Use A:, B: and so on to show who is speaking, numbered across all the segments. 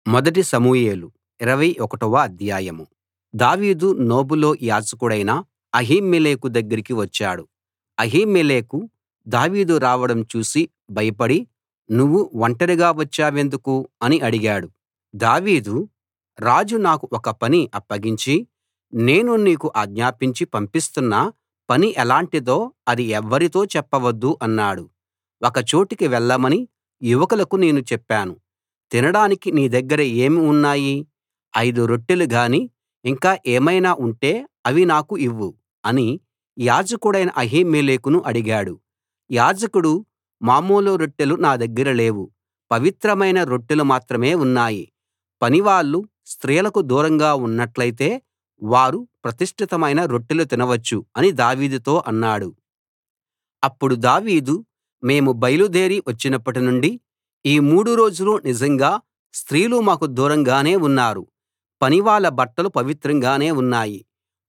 A: మొదటి సమూయేలు 21 వ అధ్యాయం దావీదు నోబులో యాజకుడైన అహీమెలెకు దగ్గరికి వచ్చాడు అహీమెలెకు దావీదు రావడం చూసి భయపడి నువ్వు ఒంటరిగా వచ్చావెందుకు అని అడిగాడు దావీదు రాజు నాకు ఒక పని అప్పగించి నేను నీకు ఆజ్ఞాపించి పంపిస్తున్న పని ఎలాంటిదో అది ఎవ్వరితో చెప్పవద్దు అన్నాడు ఒక చోటికి వెళ్ళమని యువకులకు నేను చెప్పాను తినడానికి నీ దగ్గర ఏమి ఉన్నాయి ఐదు రొట్టెలు గాని ఇంకా ఏమైనా ఉంటే అవి నాకు ఇవ్వు అని యాజకుడైన అహీమెలెకును అడిగాడు యాజకుడు మామూలు రొట్టెలు నా దగ్గర లేవు పవిత్రమైన రొట్టెలు మాత్రమే ఉన్నాయి పనివాళ్ళు స్త్రీలకు దూరంగా ఉన్నట్లయితే వారు ప్రతిష్ఠితమైన రొట్టెలు తినవచ్చు అని దావీదుతో అన్నాడు అప్పుడు దావీదు మేము బయలుదేరి వచ్చినప్పటి నుండి ఈ మూడు రోజులు నిజంగా స్త్రీలు మాకు దూరంగానే ఉన్నారు పనివాళ్ళ బట్టలు పవిత్రంగానే ఉన్నాయి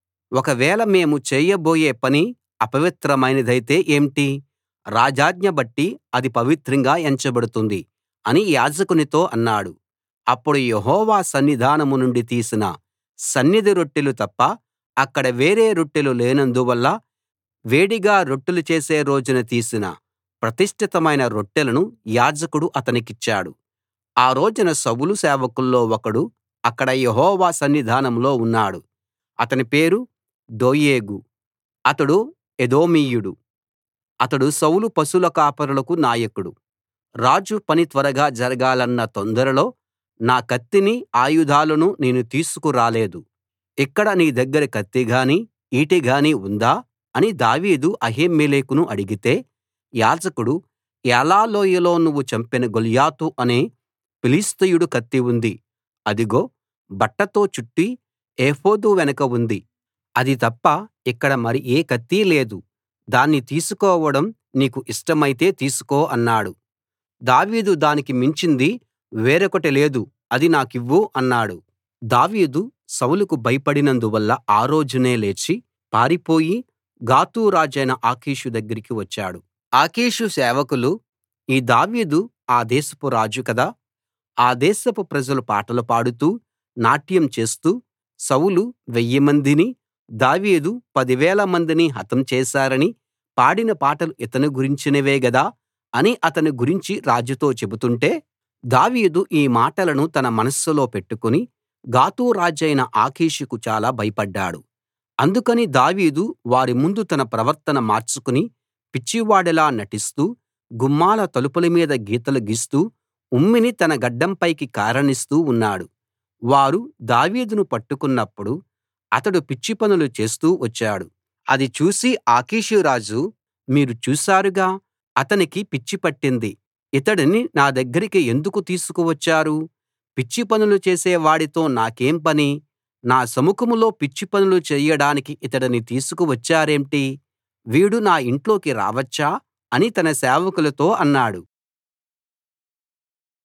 A: ఒకవేళ మేము చేయబోయే పని అపవిత్రమైనదైతే ఏంటి రాజాజ్ఞ బట్టి అది పవిత్రంగా ఎంచబడుతుంది అని యాజకునితో అన్నాడు అప్పుడు యెహోవా సన్నిధానం నుండి తీసిన సన్నిధి రొట్టెలు తప్ప అక్కడ వేరే రొట్టెలు లేనందువల్ల వేడిగా రొట్టెలు చేసే రోజున తీసిన ప్రతిష్ఠితమైన రొట్టెలను యాజకుడు అతనికిచ్చాడు ఆ రోజున సౌలు సేవకుల్లో ఒకడు అక్కడ యెహోవా సన్నిధానంలో ఉన్నాడు అతని పేరు దోయేగు అతడు ఎదోమీయుడు అతడు సౌలు పశుల కాపరులకు నాయకుడు రాజు పని త్వరగా జరగాలన్న తొందరలో నా కత్తిని ఆయుధాలను నేను తీసుకు రాలేదు ఇక్కడ నీ దగ్గర కత్తి గానీ ఈటె గానీ ఉందా అని దావీదు అహీమెలెకును అడిగితే యాజకుడు ఏలా లోయలో నువ్వు చంపిన గొల్యాతు అనే ఫిలిష్తీయుడి కత్తి ఉంది అదిగో బట్టతో చుట్టి ఏఫోదు వెనక ఉంది అది తప్ప ఇక్కడ మరి ఏ కత్తీ లేదు దాన్ని తీసుకోవడం నీకు ఇష్టమైతే తీసుకో అన్నాడు దావీదు దానికి మించింది వేరొకటి లేదు అది నాకివ్వు అన్నాడు దావీదు సౌలుకు భయపడినందువల్ల ఆ రోజునే లేచి పారిపోయి గాతు రాజైన ఆకీషు దగ్గరికి వచ్చాడు ఆకీషు సేవకులు ఈ దావీదు ఆ దేశపు రాజు కదా ఆ దేశపు ప్రజలు పాటలు పాడుతూ నాట్యం చేస్తూ సౌలు వెయ్యిమందిని దావీదు పదివేల మందిని హతం చేశారని పాడిన పాటలు ఇతని గురించినవే గదా అని అతని గురించి రాజుతో చెబుతుంటే దావీదు ఈ మాటలను తన మనస్సులో పెట్టుకుని గాతు రాజైన ఆకీషుకు చాలా భయపడ్డాడు అందుకని దావీదు వారి ముందు తన ప్రవర్తన మార్చుకుని పిచ్చివాడిలా నటిస్తూ గుమ్మాల తలుపుల మీద గీతలు గీస్తూ ఉమ్మిని తన గడ్డంపైకి కారనిస్తూ ఉన్నాడు వారు దావీదును పట్టుకున్నప్పుడు అతడు పిచ్చి పనులు చేస్తూ వచ్చాడు అది చూసి ఆకీషు రాజు మీరు చూశారుగా అతనికి పిచ్చి పట్టింది ఇతడిని నా దగ్గరికి ఎందుకు తీసుకువచ్చారు పిచ్చి పనులు చేసే వాడితో నాకేం పని నా సముఖంలో పిచ్చి పనులు చెయ్యడానికి ఇతడిని తీసుకువచ్చారేంటి వీడు నా ఇంట్లోకి రావచ్చా అని తన సేవకులతో అన్నాడు